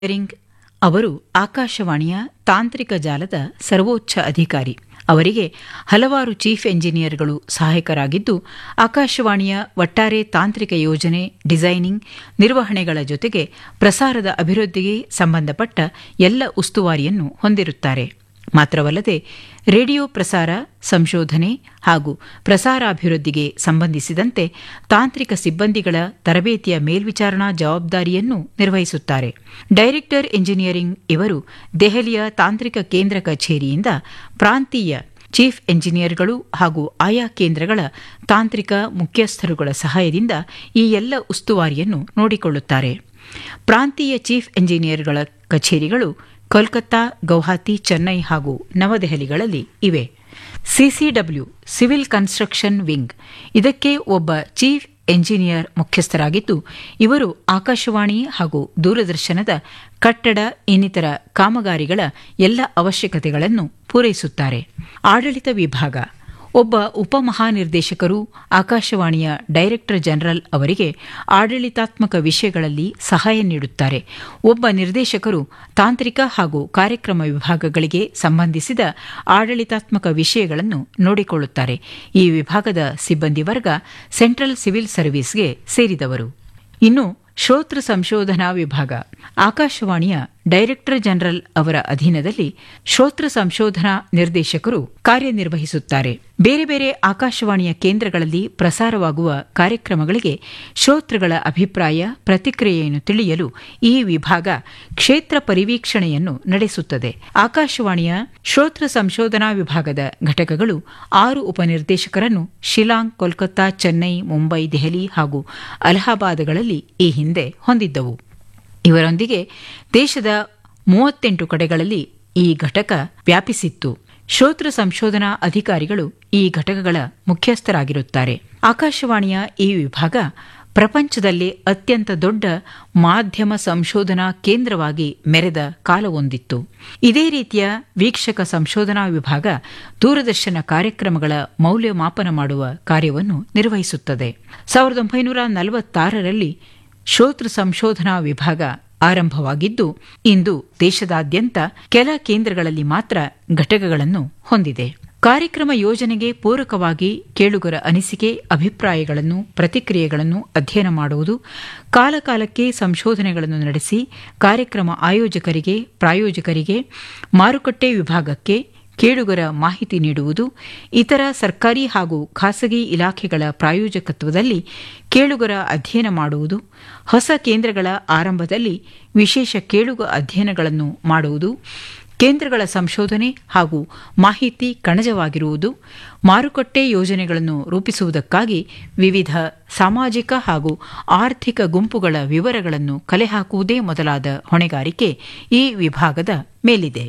ring ಅವರು ಆಕಾಶವಾಣಿಯ ತಾಂತ್ರಿಕ ಜಾಲದ ಸರ್ವೋಚ್ಚ ಅಧಿಕಾರಿ ಅವರಿಗೆ ಹಲವಾರು ಚೀಫ್ ಎಂಜಿನಿಯರ್ಗಳು ಸಹಾಯಕರಾಗಿದ್ದು ಆಕಾಶವಾಣಿಯ ಒಟ್ಟಾರೆ ತಾಂತ್ರಿಕ ಯೋಜನೆ ಡಿಸೈನಿಂಗ್ ನಿರ್ವಹಣೆಗಳ ಜೊತೆಗೆ ಪ್ರಸಾರದ ಅಭಿವೃದ್ಧಿಗೆ ಸಂಬಂಧಪಟ್ಟ ಎಲ್ಲ ಉಸ್ತುವಾರಿಯನ್ನು ಹೊಂದಿರುತ್ತಾರೆ ಮಾತ್ರವಲ್ಲದೆ ರೇಡಿಯೋ ಪ್ರಸಾರ ಸಂಶೋಧನೆ ಹಾಗೂ ಪ್ರಸಾರಾಭಿವೃದ್ಧಿಗೆ ಸಂಬಂಧಿಸಿದಂತೆ ತಾಂತ್ರಿಕ ಸಿಬ್ಬಂದಿಗಳ ತರಬೇತಿಯ ಮೇಲ್ವಿಚಾರಣಾ ಜವಾಬ್ದಾರಿಯನ್ನು ನಿರ್ವಹಿಸುತ್ತಾರೆ ಡೈರೆಕ್ಟರ್ ಎಂಜಿನಿಯರಿಂಗ್ ಇವರು ದೆಹಲಿಯ ತಾಂತ್ರಿಕ ಕೇಂದ್ರ ಕಚೇರಿಯಿಂದ ಪ್ರಾಂತೀಯ ಚೀಫ್ ಎಂಜಿನಿಯರ್ಗಳು ಹಾಗೂ ಆಯಾ ಕೇಂದ್ರಗಳ ತಾಂತ್ರಿಕ ಮುಖ್ಯಸ್ಥರುಗಳ ಸಹಾಯದಿಂದ ಈ ಎಲ್ಲ ಉಸ್ತುವಾರಿಯನ್ನು ನೋಡಿಕೊಳ್ಳುತ್ತಾರೆ ಪ್ರಾಂತೀಯ ಚೀಫ್ ಎಂಜಿನಿಯರ್ಗಳ ಕಚೇರಿಗಳು ಕೋಲ್ಕತ್ತಾ ಗೌಹಾತಿ ಚೆನ್ನೈ ಹಾಗೂ ನವದೆಹಲಿಗಳಲ್ಲಿ ಇವೆ ಸಿಸಿಡಬ್ಲ್ಯೂ ಸಿವಿಲ್ ಕನ್ಸ್ಟ್ರಕ್ಷನ್ ವಿಂಗ್ ಇದಕ್ಕೆ ಒಬ್ಬ ಚೀಫ್ ಎಂಜಿನಿಯರ್ ಮುಖ್ಯಸ್ಥರಾಗಿದ್ದು ಇವರು ಆಕಾಶವಾಣಿ ಹಾಗೂ ದೂರದರ್ಶನದ ಕಟ್ಟಡ ಇನ್ನಿತರ ಕಾಮಗಾರಿಗಳ ಎಲ್ಲ ಅವಶ್ಯಕತೆಗಳನ್ನು ಪೂರೈಸುತ್ತಾರೆ ಆಡಳಿತ ವಿಭಾಗ ಒಬ್ಬ ಉಪಮಹಾನಿರ್ದೇಶಕರು ಆಕಾಶವಾಣಿಯ ಡೈರೆಕ್ಟರ್ ಜನರಲ್ ಅವರಿಗೆ ಆಡಳಿತಾತ್ಮಕ ವಿಷಯಗಳಲ್ಲಿ ಸಹಾಯ ನೀಡುತ್ತಾರೆ ಒಬ್ಬ ನಿರ್ದೇಶಕರು ತಾಂತ್ರಿಕ ಹಾಗೂ ಕಾರ್ಯಕ್ರಮ ವಿಭಾಗಗಳಿಗೆ ಸಂಬಂಧಿಸಿದ ಆಡಳಿತಾತ್ಮಕ ವಿಷಯಗಳನ್ನು ನೋಡಿಕೊಳ್ಳುತ್ತಾರೆ ಈ ವಿಭಾಗದ ಸಿಬ್ಬಂದಿ ವರ್ಗ ಸೆಂಟ್ರಲ್ ಸಿವಿಲ್ ಸರ್ವಿಸ್ಗೆ ಸೇರಿದವರು ಇನ್ನು ಶ್ರೋತೃ ಸಂಶೋಧನಾ ವಿಭಾಗ ಆಕಾಶವಾಣಿಯ ಡೈರೆಕ್ಟರ್ ಜನರಲ್ ಅವರ ಅಧೀನದಲ್ಲಿ ಶ್ರೋತೃ ಸಂಶೋಧನಾ ನಿರ್ದೇಶಕರು ಕಾರ್ಯನಿರ್ವಹಿಸುತ್ತಾರೆ ಬೇರೆ ಬೇರೆ ಆಕಾಶವಾಣಿಯ ಕೇಂದ್ರಗಳಲ್ಲಿ ಪ್ರಸಾರವಾಗುವ ಕಾರ್ಯಕ್ರಮಗಳಿಗೆ ಶ್ರೋತೃಗಳ ಅಭಿಪ್ರಾಯ ಪ್ರತಿಕ್ರಿಯೆಯನ್ನು ತಿಳಿಯಲು ಈ ವಿಭಾಗ ಕ್ಷೇತ್ರ ಪರಿವೀಕ್ಷಣೆಯನ್ನು ನಡೆಸುತ್ತದೆ ಆಕಾಶವಾಣಿಯ ಶ್ರೋತೃ ಸಂಶೋಧನಾ ವಿಭಾಗದ ಘಟಕಗಳು ಆರು ಉಪನಿರ್ದೇಶಕರನ್ನು ಶಿಲಾಂಗ್ ಕೋಲ್ಕತ್ತಾ ಚೆನ್ನೈ ಮುಂಬೈ ದೆಹಲಿ ಹಾಗೂ ಅಲಹಾಬಾದ್ಗಳಲ್ಲಿ ಈ ಹಿಂದೆ ಹೊಂದಿದ್ದವು ಇವರೊಂದಿಗೆ ದೇಶದ ಮೂವತ್ತೆಂಟು ಕಡೆಗಳಲ್ಲಿ ಈ ಘಟಕ ವ್ಯಾಪಿಸಿತ್ತು ಶ್ರೋತೃ ಸಂಶೋಧನಾ ಅಧಿಕಾರಿಗಳು ಈ ಘಟಕಗಳ ಮುಖ್ಯಸ್ಥರಾಗಿರುತ್ತಾರೆ ಆಕಾಶವಾಣಿಯ ಈ ವಿಭಾಗ ಪ್ರಪಂಚದಲ್ಲೇ ಅತ್ಯಂತ ದೊಡ್ಡ ಮಾಧ್ಯಮ ಸಂಶೋಧನಾ ಕೇಂದ್ರವಾಗಿ ಮೆರೆದ ಕಾಲವೊಂದಿತ್ತು ಇದೇ ರೀತಿಯ ವೀಕ್ಷಕ ಸಂಶೋಧನಾ ವಿಭಾಗ ದೂರದರ್ಶನ ಕಾರ್ಯಕ್ರಮಗಳ ಮೌಲ್ಯಮಾಪನ ಮಾಡುವ ಕಾರ್ಯವನ್ನು ನಿರ್ವಹಿಸುತ್ತದೆ ಸಾವಿರದ ಒಂಬೈನೂರ ನಲವತ್ತಾರರಲ್ಲಿ ಶ್ರೋತೃ ಸಂಶೋಧನಾ ವಿಭಾಗ ಆರಂಭವಾಗಿದ್ದು ಇಂದು ದೇಶದಾದ್ಯಂತ ಕೆಲ ಕೇಂದ್ರಗಳಲ್ಲಿ ಮಾತ್ರ ಘಟಕಗಳನ್ನು ಹೊಂದಿದೆ ಕಾರ್ಯಕ್ರಮ ಯೋಜನೆಗೆ ಪೂರಕವಾಗಿ ಕೇಳುಗರ ಅನಿಸಿಕೆ ಅಭಿಪ್ರಾಯಗಳನ್ನು ಪ್ರತಿಕ್ರಿಯೆಗಳನ್ನು ಅಧ್ಯಯನ ಮಾಡುವುದು ಕಾಲಕಾಲಕ್ಕೆ ಸಂಶೋಧನೆಗಳನ್ನು ನಡೆಸಿ ಕಾರ್ಯಕ್ರಮ ಆಯೋಜಕರಿಗೆ ಪ್ರಾಯೋಜಕರಿಗೆ ಮಾರುಕಟ್ಟೆ ವಿಭಾಗಕ್ಕೆ ಕೇಳುಗರ ಮಾಹಿತಿ ನೀಡುವುದು ಇತರ ಸರ್ಕಾರಿ ಹಾಗೂ ಖಾಸಗಿ ಇಲಾಖೆಗಳ ಪ್ರಾಯೋಜಕತ್ವದಲ್ಲಿ ಕೇಳುಗರ ಅಧ್ಯಯನ ಮಾಡುವುದು ಹೊಸ ಕೇಂದ್ರಗಳ ಆರಂಭದಲ್ಲಿ ವಿಶೇಷ ಕೇಳುಗ ಅಧ್ಯಯನಗಳನ್ನು ಮಾಡುವುದು ಕೇಂದ್ರಗಳ ಸಂಶೋಧನೆ ಹಾಗೂ ಮಾಹಿತಿ ಕಣಜವಾಗಿರುವುದು ಮಾರುಕಟ್ಟೆ ಯೋಜನೆಗಳನ್ನು ರೂಪಿಸುವುದಕ್ಕಾಗಿ ವಿವಿಧ ಸಾಮಾಜಿಕ ಹಾಗೂ ಆರ್ಥಿಕ ಗುಂಪುಗಳ ವಿವರಗಳನ್ನು ಕಲೆ ಹಾಕುವುದೇ ಮೊದಲಾದ ಹೊಣೆಗಾರಿಕೆ ಈ ವಿಭಾಗದ ಮೇಲಿದೆ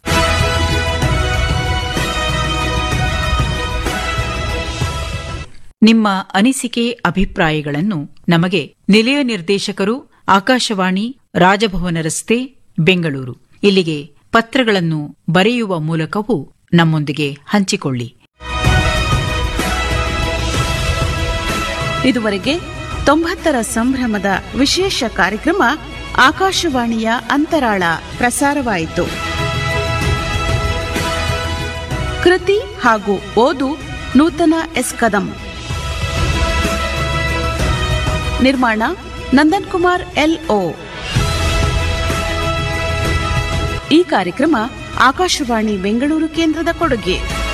ನಿಮ್ಮ ಅನಿಸಿಕೆ ಅಭಿಪ್ರಾಯಗಳನ್ನು ನಮಗೆ ನಿಲಯ ನಿರ್ದೇಶಕರು ಆಕಾಶವಾಣಿ ರಾಜಭವನ ರಸ್ತೆ ಬೆಂಗಳೂರು ಇಲ್ಲಿಗೆ ಪತ್ರಗಳನ್ನು ಬರೆಯುವ ಮೂಲಕವೂ ನಮ್ಮೊಂದಿಗೆ ಹಂಚಿಕೊಳ್ಳಿ ಇದುವರೆಗೆ ತೊಂಬತ್ತರ ಸಂಭ್ರಮದ ವಿಶೇಷ ಕಾರ್ಯಕ್ರಮ ಆಕಾಶವಾಣಿಯ ಅಂತರಾಳ ಪ್ರಸಾರವಾಯಿತು ಕೃತಿ ಹಾಗೂ ಓದು ನೂತನ ಎಸ್ ಕದಂ ನಿರ್ಮಾಣ ನಂದನ್ ಕುಮಾರ್ ಎಲ್ಒ ಈ ಕಾರ್ಯಕ್ರಮ ಆಕಾಶವಾಣಿ ಬೆಂಗಳೂರು ಕೇಂದ್ರದ ಕೊಡುಗೆ